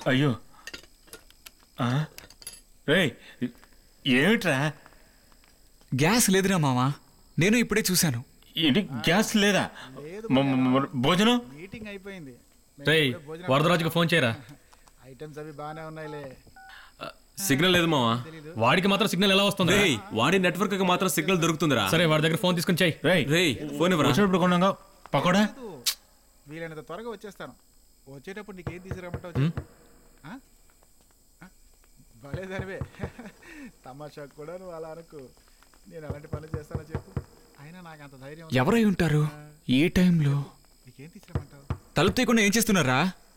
అయ్యో ఆ? రేయ్ ఏమిట్రా గ్యాస్ లేదురా మావా నేను ఇప్పుడే చూశాను ఏంటి గ్యాస్ లేదా మ- మ- మ- భోజనం మీటింగ్ అయిపోయింది రేయ్ వరదరాజుకి ఫోన్ చేయరా ఐటమ్స్ అవి బాగానే ఉన్నాయిలే సిగ్నల్ లేదు మావా వాడికి మాత్రం సిగ్నల్ ఎలా వస్తుంది రేయ్ వాడి నెట్వర్క్ కి మాత్రం సిగ్నల్ దొరుకుతుందిరా సరే వాడి దగ్గర ఫోన్ తీసుకుని చెయ్యి రేయ్ రేయ్ ఫోన్ ఇవ్వరా వచ్చినప్పుడు కొన్నాగా పకోడా వీలైనంత త్వరగా వచ్చేస్తాను వచ్చేటప్పుడు నీకేం తీసుకురామంటావు చెప్పు. ఆ? ఆ? భలే దానివే తమాషా కూడా నువ్వు అలా అనుకు నేను అలాంటి పనులు చేస్తానో చెప్పు అయినా నాకు అంత ధైర్యం ఉంది. ఎవరై ఉంటారు ఏ టైంలో నీకేం తీసుకురామంటావు తలుపు తీయకుండా ఏం చేస్తున్నారా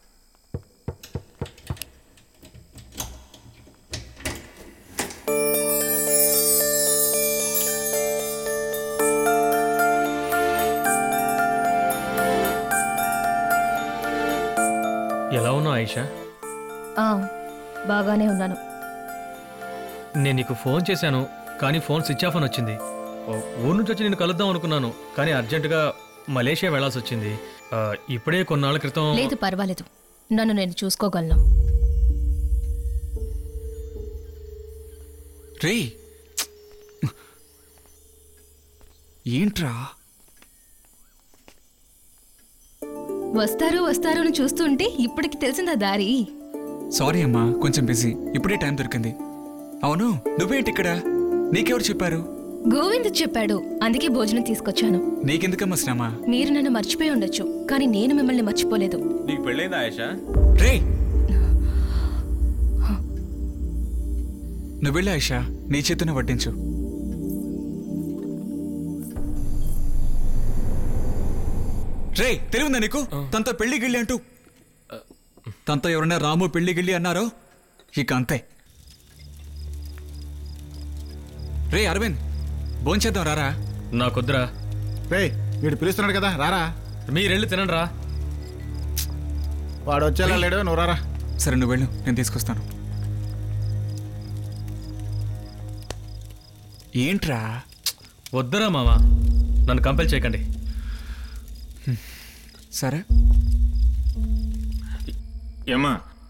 ఎలా ఉన్నావు ఆయిషా ఆ, బాగానే ఉన్నాను నేను నీకు ఫోన్ చేశాను కానీ ఫోన్ స్విచ్ ఆఫ్ అని వచ్చింది ఓ, ఊరు నుంచి వచ్చి నేను కలుద్దాం అనుకున్నాను కానీ అర్జెంటుగా మలేషియా వెళ్ళాల్సి వచ్చింది ఆ, ఇప్పుడే కొన్నాళ్ళ క్రితం లేదు పర్వాలేదు నన్ను నేను చూసుకోగలను రే ఏంట్రా వస్తారు వస్తారు అని చూస్తుంటే ఇప్పటికి తెలిసిందా దారి సారీ అమ్మా కొంచెం బిజీ ఇప్పుడే టైం దొరికింది అవును నువ్వేంటి ఇక్కడ నీకెవరు చెప్పారు గోవింద్ చెప్పాడు అందుకే భోజనం తీసుకొచ్చాను నీకెందుకమ్మా శ్రమ మీరు నన్ను మర్చిపోయి ఉండొచ్చు కానీ నేను మిమ్మల్ని మర్చిపోలేదు నీకు పెళ్ళైందా ఆయేషా రే నువ్వు వెళ్ళి ఆయిషా నీ చేతిని వడ్డించు రే తెలివిందా నీకు తనతో పెళ్లి గిళ్ళి అంటూ తనతో ఎవరైనా రాము పెళ్లి గిళ్ళి అన్నారో ఇక అంతే రే అరవింద్ భోంచేద్దాం రారా నాకొద్దురా రే వీడు పిలుస్తున్నాడు కదా రారా మీరెళ్ళి తినండి రా వాడు వచ్చేలా లేడు నువ్వు రారా సరే నువ్వు వెళ్ళు నేను తీసుకొస్తాను ఏంట్రా వద్దురా మావా నన్ను కంపెల్ చేయకండి సరే ఏమ్మా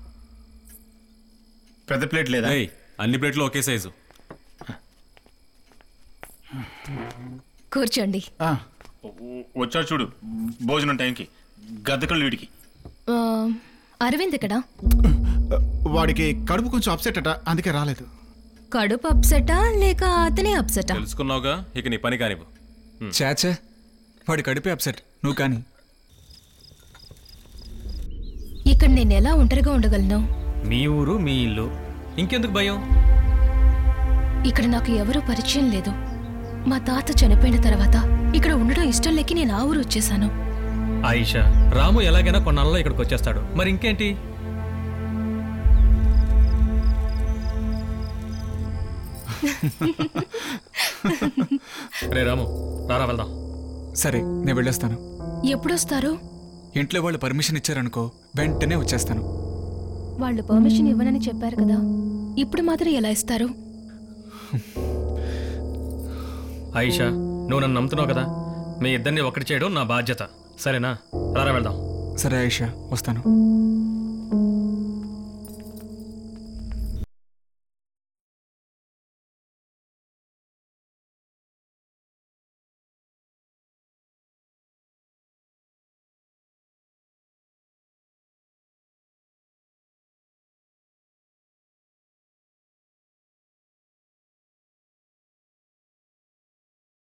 పెద్ద ప్లేట్ లేదా రేయ్ అన్ని ప్లేట్లు ఒకే సైజు కూర్చోండి ఆ, వ- వచ్చాడు చూడు భోజనం టైంకి గద్దకళ్ళు వీడికి ఆ, అరవింద్ ఇక్కడ వాడికి కడుపు కొంచెం అప్సెట్ అట అందుకే రాలేదు కడుపు అప్సెటా లేక అతనే అప్సెటా తెలుసుకున్నావుగా ఇక నీ పని కానివ్వు చాచా వాడి కడిపే అప్సెట్ నువ్వు కానీ ఇక్కడ నేను ఎలా ఒంటరిగా ఉండగలను మీ ఊరు మీ ఇల్లు ఇంకెందుకు భయం ఇక్కడ నాకు ఎవరూ పరిచయం లేదు మా తాత చనిపోయిన తర్వాత ఇక్కడ ఉండడం ఇష్టం లేక నేను ఆ ఊరు వచ్చేసాను ఆయిషా రాము ఎలాగైనా కొన్నాళ్ళలో ఇక్కడికి వచ్చేస్తాడు మరి ఇంకేంటి రే రాము రారా వెళ్దాం సరే నేను వెళ్ళొస్తాను ఎప్పుడొస్తారు ఇంట్లో వాళ్ళు పర్మిషన్ ఇచ్చారనుకో వెంటనే వచ్చేస్తాను వాళ్ళు పర్మిషన్ ఇవ్వనని చెప్పారు కదా ఇప్పుడు మాత్రం ఎలా ఇస్తారు ఆయిషా నువ్వు నన్ను నమ్ముతున్నావు కదా మీ ఇద్దరిని ఒకటి చేయడం నా బాధ్యత సరేనా రారా వెళ్దాం సరే ఆయిషా వస్తాను